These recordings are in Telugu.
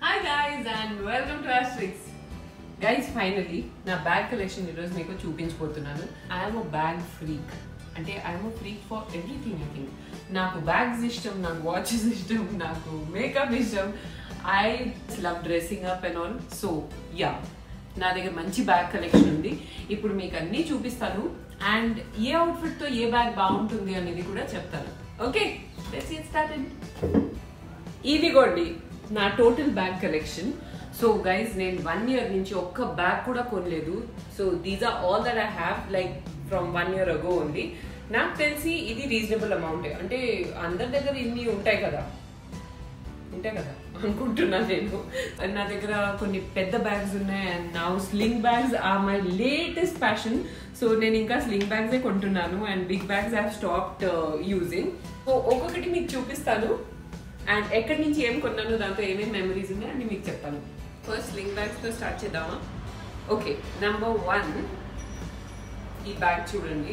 hi guys and welcome to Asterix guys finally నా బ్యాగ్ కలెక్షన్ ఈరోజు మీకు చూపించబోతున్నాను ఐఎమ్ అ బ్యాగ్ ఫ్రీక్ అంటే I'm a freak for everything I think నాకు బ్యాగ్స్ ఇష్టం నాకు వాచెస్ ఇష్టం నాకు మేకప్ ఇష్టం I love dressing up and all so ya నా దగ్గర మంచి బ్యాగ్ కలెక్షన్ ఉంది ఇప్పుడు మీకు అన్నీ చూపిస్తాను అండ్ ఏ అవుట్ఫిట్తో ఏ బ్యాగ్ బాగుంటుంది అనేది కూడా చెప్తాను ఓకే లెట్స్ గెట్ స్టార్టెడ్ ఇదిగోండి నా total bag collection so guys నేను వన్ ఇయర్ నుంచి ఒక్క బ్యాగ్ కూడా కొనలేదు so these are all that I have like from one year ago ఉంది నాకు తెలిసి ఇది రీజనబుల్ అమౌంట్ అంటే అందరి దగ్గర ఇన్ని ఉంటాయి కదా ఉంటాయి కదా అనుకుంటున్నాను నేను And నా దగ్గర కొన్ని పెద్ద బ్యాగ్స్ ఉన్నాయి అండ్ నా sling bags are my latest fashion so నేను ఇంకా స్లింగ్ బ్యాగ్సే కొంటున్నాను and big bags have stopped using so ఒక్కొక్కటి మీకు చూపిస్తాను అండ్ ఎక్కడి నుంచి ఏం కొన్నాను దాంతో ఏమేమి మెమరీస్ ఉన్నాయి అని మీకు చెప్తాను ఫస్ట్ స్లింగ్ బ్యాగ్స్తో స్టార్ట్ చేద్దామా ఓకే నెంబర్ వన్ ఈ బ్యాగ్ చూడండి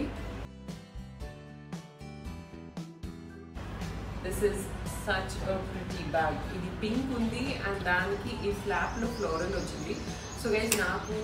this is such a pretty bag ఇది పింక్ ఉంది అండ్ దానికి ఈ ఫ్లాప్లో ఫ్లోరల్ వచ్చింది సో గైజ్ నాకు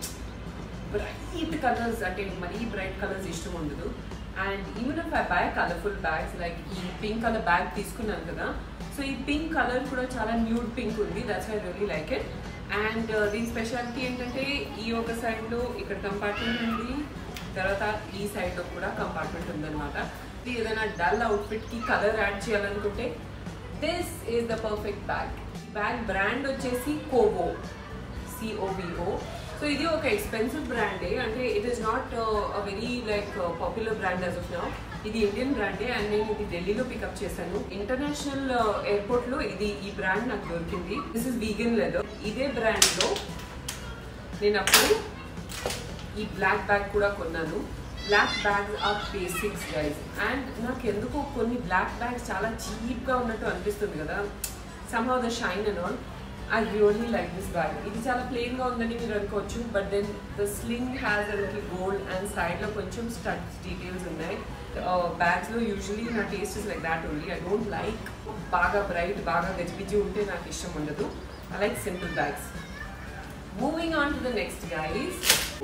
బ్రైట్ కలర్స్ అంటే మరీ బ్రైట్ కలర్స్ ఇష్టం ఉండదు and even if I buy colourful bags like ఈ పింక్ కలర్ బ్యాగ్ తీసుకున్నాను కదా సో ఈ పింక్ కలర్ కూడా చాలా న్యూడ్ పింక్ ఉంది that's I really like it and దీని స్పెషాలిటీ ఏంటంటే ఈ ఒక సైడ్లో ఇక్కడ కంపార్ట్మెంట్ ఉంది తర్వాత ఈ సైడ్లో కూడా కంపార్ట్మెంట్ ఉందన్నమాట ఇది ఏదైనా డల్ అవుట్ఫిట్కి కలర్ యాడ్ చేయాలనుకుంటే this is the perfect bag bag brand వచ్చేసి కోవో సిఓబిఓ సో ఇది ఒక ఎక్స్పెన్సివ్ బ్రాండే అంటే it is not a very like popular brand as of now ఇది ఇండియన్ బ్రాండే అండ్ నేను ఇది ఢిల్లీలో పికప్ చేశాను ఇంటర్నేషనల్ ఎయిర్పోర్ట్ లో ఇది ఈ బ్రాండ్ నాకు దొరికింది దిస్ ఇస్ వీగన్ లెదర్ ఇదే బ్రాండ్ లో నేను అప్పుడు ఈ బ్లాక్ బ్యాగ్ కూడా కొన్నాను black bags are basics guys and నాకు ఎందుకో కొన్ని బ్లాక్ బ్యాగ్స్ చాలా చీప్గా ఉన్నట్టు అనిపిస్తుంది కదా somehow the shine and all I really like this bag ఇది చాలా ప్లెయిన్గా ఉందని మీరు అనుకోవచ్చు but then the sling has అనికి గోల్డ్ అండ్ సైడ్లో కొంచెం స్టడ్స్ డీటెయిల్స్ ఉన్నాయి బ్యాగ్స్లో యూజువలీ నా taste is like that only I don't like బాగా బ్రైట్ బాగా గజిబిజి ఉంటే నాకు ఇష్టం ఉండదు I like simple bags moving on to the next guys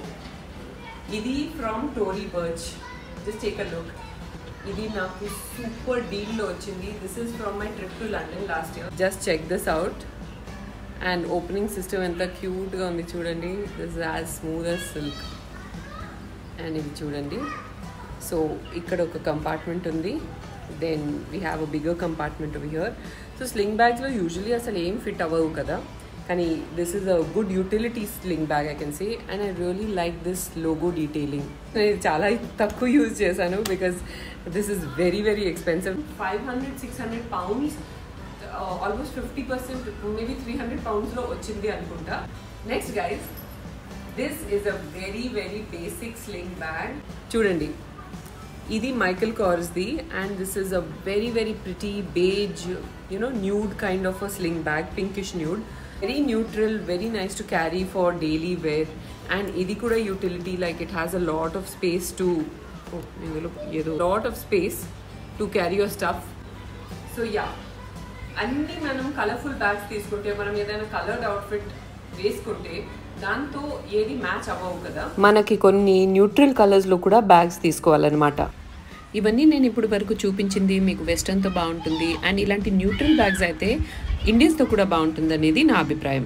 ఇది from Tory Burch just take a look ఇది నాకు సూపర్ డీల్లో వచ్చింది this is from my trip to London last year just check this out and opening system ఎంత క్యూట్గా ఉంది చూడండి this as smooth as silk and ఇది చూడండి సో ఇక్కడ ఒక కంపార్ట్మెంట్ ఉంది then we have a bigger compartment over here so sling బ్యాగ్స్లో యూజువలీ అసలు ఏం ఫిట్ అవ్వవు కదా కానీ this is a good utility sling bag I can see and I really like this logo detailing నేను ఇది చాలా తక్కువ యూజ్ చేశాను because this is very very expensive five hundred six hundred pounds almost fifty percent maybe three hundred పౌండ్స్లో వచ్చింది అనుకుంటా next guys this is a very very basic sling bag చూడండి ఇది మైకల్ కార్స్ది and this is a very very pretty beige you know nude kind of a sling bag pinkish nude very neutral very nice to carry for daily wear and ఇది కూడా utility like it has a lot of space to ఇందులో ఏదో lot of space to carry your stuff so yeah అన్ని మనం కలర్ఫుల్ బ్యాగ్స్ తీసుకుంటే మనం ఏదైనా కలర్డ్ అవుట్ఫిట్ వేసుకుంటే దాంతో ఏది మ్యాచ్ అవ్వవు కదా మనకి కొన్ని న్యూట్రల్ కలర్స్లో కూడా బ్యాగ్స్ తీసుకోవాలన్నమాట ఇవన్నీ నేను ఇప్పుడు వరకు చూపించింది మీకు వెస్టర్న్తో బాగుంటుంది అండ్ ఇలాంటి న్యూట్రల్ బ్యాగ్స్ అయితే ఇండియన్స్తో కూడా బాగుంటుంది అనేది నా అభిప్రాయం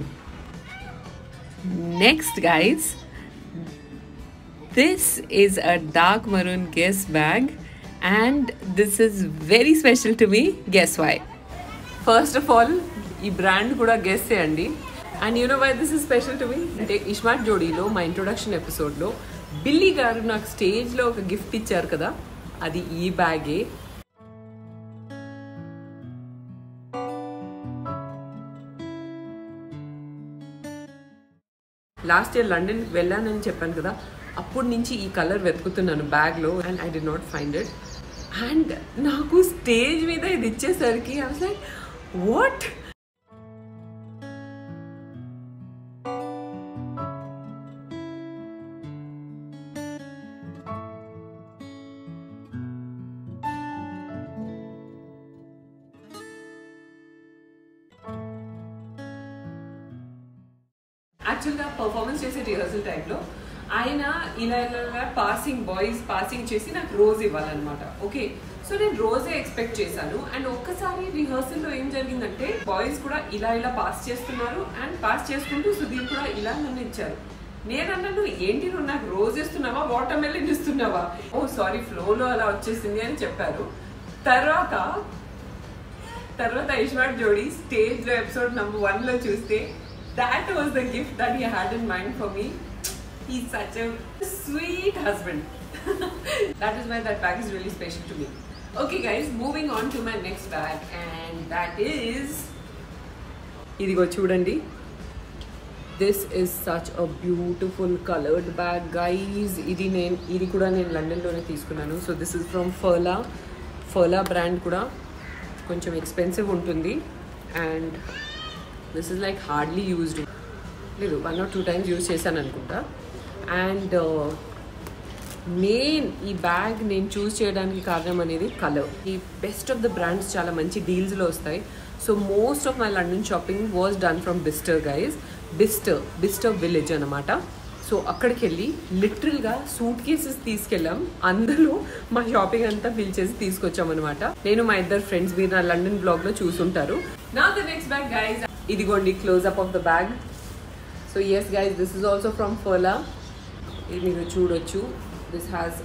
next guys this is a dark maroon guess bag and this is very special to me guess why first of all ఈ బ్రాండ్ కూడా గెస్ చేయండి and you know why this is special to me అంటే ఇష్మార్ట్ జోడీలో మా ఇంట్రొడక్షన్ ఎపిసోడ్లో బిల్లీ గారు నాకు స్టేజ్లో ఒక గిఫ్ట్ ఇచ్చారు కదా అది ఈ బ్యాగే లాస్ట్ ఇయర్ లండన్ వెళ్ళానని చెప్పాను కదా అప్పటి నుంచి ఈ కలర్ వెతుకుతున్నాను బ్యాగ్లో and I did not find it and నాకు స్టేజ్ మీద ఇది ఇచ్చేసరికి ఐ వాస్ లైక్ వాట్ యాక్చువల్గా పర్ఫార్మెన్స్ చేసే రిహర్సల్ టైంలో ఆయన ఇలా ఇలా పాసింగ్ బాయ్స్ పాసింగ్ చేసి నాకు రోజ్ ఇవ్వాలన్నమాట ఓకే సో నేను రోజే ఎక్స్పెక్ట్ చేశాను అండ్ ఒక్కసారి రిహర్సల్లో ఏం జరిగిందంటే బాయ్స్ కూడా ఇలా ఇలా పాస్ చేస్తున్నారు అండ్ పాస్ చేసుకుంటూ సుధీర్ కూడా ఇలా నన్ను ఇచ్చారు నేను అన్నాను ఏంటి నువ్వు నాకు రోజ్ ఇస్తున్నావా వాటర్ మెలన్ ఇస్తున్నావా ఓ సారీ ఫ్లోలో అలా వచ్చేసింది అని చెప్పారు తర్వాత తర్వాత ఐశ్వర్య జోడి స్టేజ్ లో ఎపిసోడ్ నంబర్ వన్ లో చూస్తే that was the gift that he had in mind for me he such a sweet husband that is why that bag is really special to me okay guys moving on to my next bag and that is ఇదిగో చూడండి this is such a beautiful coloured bag guys ఇది నేను ఇది కూడా నేను లండన్లోనే తీసుకున్నాను so this is from Furla Furla brand కూడా కొంచెం ఎక్స్పెన్సివ్ ఉంటుంది and this is like hardly used లేదు one or two times use చేశాను అనుకుంటా అండ్ మెయిన్ ఈ బ్యాగ్ నేను చూస్ చేయడానికి కారణం అనేది కలర్ ఈ బెస్ట్ ఆఫ్ ద బ్రాండ్స్ చాలా మంచి డీల్స్లో వస్తాయి so most of my London shopping was done from Bicester guys Bicester Bicester Village అనమాట సో అక్కడికి వెళ్ళి లిటరల్గా సూట్ కేసెస్ తీసుకెళ్ళాం అందులో మా షాపింగ్ అంతా ఫిల్ చేసి తీసుకొచ్చాం అనమాట నేను మా ఇద్దరు ఫ్రెండ్స్ మీరు నా లండన్ బ్లాగ్లో చూసుంటారు నా ద నెక్స్ట్ బ్యాగ్ గైజ్ ఇదిగోండి close up of the bag so yes guys this is also from Furla ఇది మీరు చూడొచ్చు this has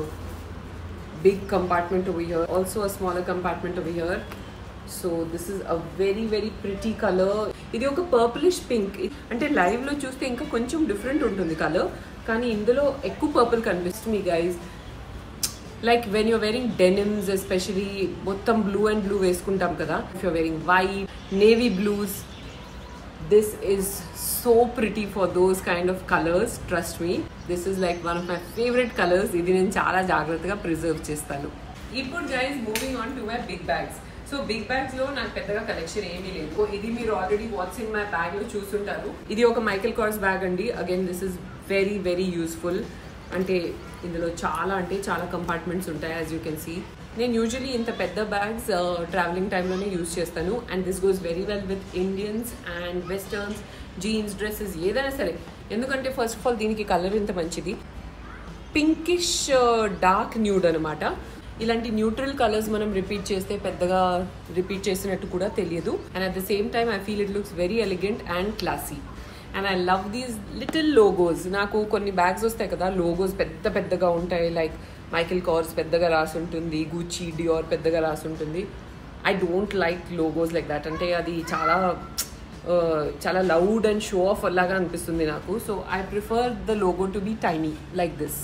big compartment over here also a smaller compartment over here so this is a very very pretty colour ఇది ఒక పర్పులిష్ పింక్ అంటే లైవ్లో చూస్తే ఇంకా కొంచెం డిఫరెంట్ ఉంటుంది కలర్ కానీ ఇందులో ఎక్కువ పర్పుల్ కనిపిస్తుంది guys like when you're wearing denims especially మొత్తం బ్లూ అండ్ బ్లూ వేసుకుంటాం కదా if you're wearing white navy blues this is so pretty for those kind of colours trust me this is like one of my favourite colours ఇది నేను చాలా జాగ్రత్తగా ప్రిజర్వ్ చేస్తాను ఇప్పుడు guys moving on to my big bags so big bags లో నాకు పెద్దగా కలెక్షన్ ఏమీ లేదు ఇది మీరు already what's in my bag లో చూస్తుంటారు ఇది ఒక మైకిల్ కార్స్ బ్యాగ్ అండి again this is very very useful అంటే ఇందులో చాలా అంటే చాలా కంపార్ట్మెంట్స్ ఉంటాయి యాజ్ యూ కెన్ సీ నేను యూజువలీ ఇంత పెద్ద బ్యాగ్స్ ట్రావెలింగ్ టైంలోనే యూజ్ చేస్తాను and this goes very well with Indians and westerns jeans dresses ఏదైనా సరే ఎందుకంటే ఫస్ట్ ఆఫ్ ఆల్ దీనికి కలర్ ఇంత మంచిది పింకిష్ డార్క్ న్యూడ్ అనమాట ఇలాంటి న్యూట్రల్ కలర్స్ మనం రిపీట్ చేస్తే పెద్దగా రిపీట్ చేసినట్టు కూడా తెలియదు and at the same time I feel it looks very elegant and classy and I love these little logos నాకు కొన్ని బ్యాగ్స్ వస్తాయి కదా లోగోస్ పెద్ద పెద్దగా ఉంటాయి లైక్ మైకిల్ కార్స్ పెద్దగా రాసి ఉంటుంది గూచి డియోర్ పెద్దగా రాసి ఉంటుంది I don't like logos like that అంటే అది చాలా చాలా లౌడ్ అండ్ షో ఆఫ్ లాగా అనిపిస్తుంది నాకు so I prefer the logo to be tiny like this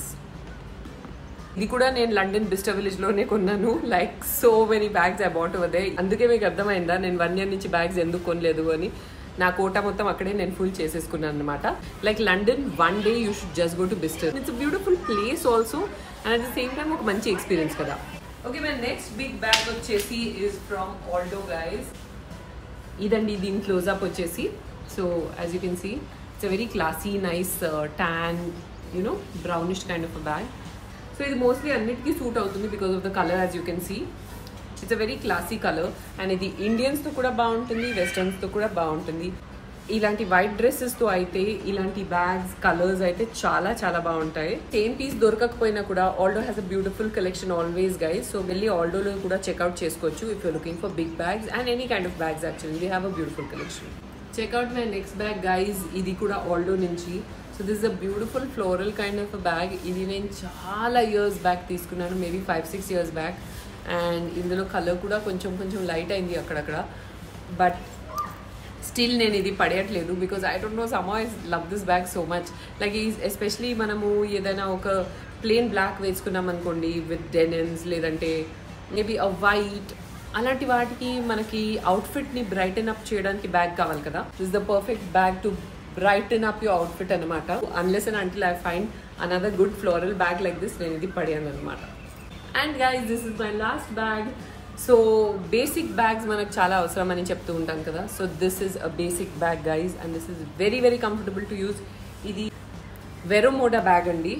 ఇది కూడా నేను లండన్ బిస్టర్ విలేజ్ లోనే కొన్నాను like so many bags I bought అదే అందుకే మీకు అర్థమైందా నేను వన్ ఇయర్ నుంచి బ్యాగ్స్ ఎందుకు కొనలేదు అని నా కోట మొత్తం అక్కడే నేను ఫుల్ చేసేసుకున్నాను అనమాట like London one day you should just go to Bicester it's beautiful place also and at the same time ఒక మంచి ఎక్స్పీరియన్స్ కదా okay my next big bag వచ్చేసి ఇస్ ఫ్రమ్ ఆల్డో గైస్ ఇదండి దీని క్లోజప్ వచ్చేసి so as you can see it's a very classy nice tan you know brownish kind of a bag so ఇది మోస్ట్లీ అన్నిటికీ సూట్ అవుతుంది because of the colour as you can see it's a very classy colour and ఇది ఇండియన్స్తో కూడా బాగుంటుంది వెస్టర్న్స్తో కూడా బాగుంటుంది ఇలాంటి వైట్ డ్రెస్సెస్తో అయితే ఇలాంటి బ్యాగ్స్ కలర్స్ అయితే చాలా చాలా బాగుంటాయి సేమ్ పీస్ దొరకకపోయినా కూడా Aldo has a beautiful collection always guys so వెళ్ళి ఆల్డోలో కూడా చెక్అవుట్ చేసుకోవచ్చు if you looking for big bags and any kind of bags actually they have a beautiful collection check out my next bag guys ఇది కూడా ఆల్డో నుంచి so this a beautiful floral kind of a bag ఇది నేను చాలా ఇయర్స్ బ్యాక్ తీసుకున్నాను maybe five six years back and ఇందులో కలర్ కూడా కొంచెం కొంచెం లైట్ అయింది అక్కడక్కడ బట్ స్టిల్ నేను ఇది పడేయట్లేదు because I don't know some I love this bag so much like ఈ ఎస్పెషలీ మనము ఏదైనా ఒక ప్లెయిన్ బ్లాక్ వేసుకున్నాం అనుకోండి విత్ డెనిమ్స్ లేదంటే మేబీ అ వైట్ అలాంటి వాటికి మనకి అవుట్ఫిట్ని బ్రైటన్ అప్ చేయడానికి బ్యాగ్ కావాలి కదా this the perfect bag to brighten up your outfit అనమాట unless and until I find another good floral bag like this నేను ఇది పడేయాను అనమాట and guys this is my last bag so basic bags మనకు చాలా అవసరం అని చెప్తూ ఉంటాం కదా so this is a basic bag guys and this is very very comfortable to use ఇది వెరోమోడా బ్యాగ్ అండి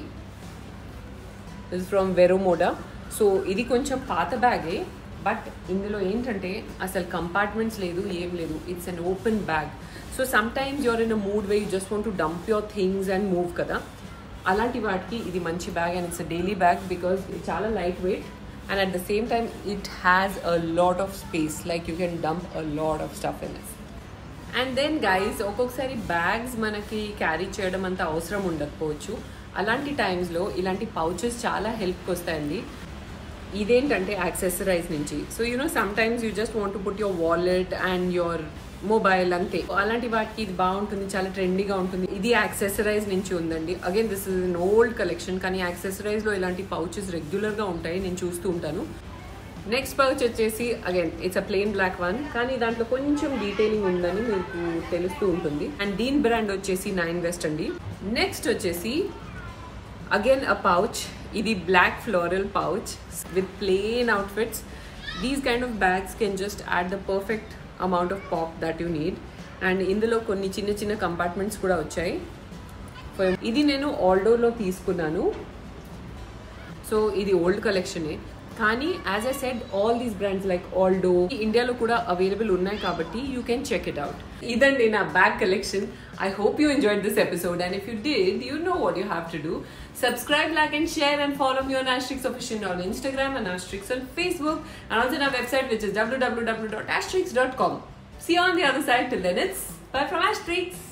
దిస్ ఫ్రమ్ వెరోమోడా సో ఇది కొంచెం పాత బ్యాగే బట్ ఇందులో ఏంటంటే అసలు కంపార్ట్మెంట్స్ లేదు ఏం లేదు it's an open bag so sometimes you're in a mood where you just want to dump your things and move కదా అలాంటి వాటికి ఇది మంచి bag and it's daily bag because ఇది చాలా light weight and at the same time it has a lot of space like you can dump a lot of stuff in it and then guys ఒక్కొక్కసారి బ్యాగ్స్ మనకి క్యారీ చేయడం అంత అవసరం ఉండకపోవచ్చు అలాంటి టైమ్స్లో ఇలాంటి పౌచెస్ చాలా హెల్ప్కి వస్తాయండి ఇదేంటంటే యాక్సెసరైజ్ నుంచి so you know sometimes you just want put your wallet and your mobile అంతే అలాంటి వాటికి ఇది బాగుంటుంది చాలా ట్రెండీగా ఉంటుంది ఇది యాక్సెసరైజ్ నుంచి ఉందండి again this is an old collection కానీ యాక్సెసరైజ్లో ఇలాంటి పౌచెస్ రెగ్యులర్గా ఉంటాయి నేను చూస్తూ ఉంటాను నెక్స్ట్ పౌచ్ వచ్చేసి again it's a plain black one కానీ దాంట్లో కొంచెం డీటెయిలింగ్ ఉందని మీకు తెలుస్తూ ఉంటుంది అండ్ దీని బ్రాండ్ వచ్చేసి నైన్ వెస్ట్ అండి నెక్స్ట్ వచ్చేసి అగైన్ అ పౌచ్ ఇది black floral pouch with plain outfits these kind of bags can just add the perfect amount of pop that you need and ఇందులో కొన్ని చిన్న చిన్న కంపార్ట్మెంట్స్ కూడా వచ్చాయి ఇది నేను ఆల్డోలో తీసుకున్నాను సో ఇది ఓల్డ్ కలెక్షనే కానీ as I said all these brands like Aldo ఇండియాలో కూడా అవైలబుల్ ఉన్నాయి కాబట్టి you can check it out ఇదండి నా bag collection I hope you enjoyed this episode and if you did you know what you have to do subscribe like and share and follow me on Asterix Official on Instagram and Asterix on Facebook and also on our website which is www.asterix.com see you on the other side till then it's bye from Asterix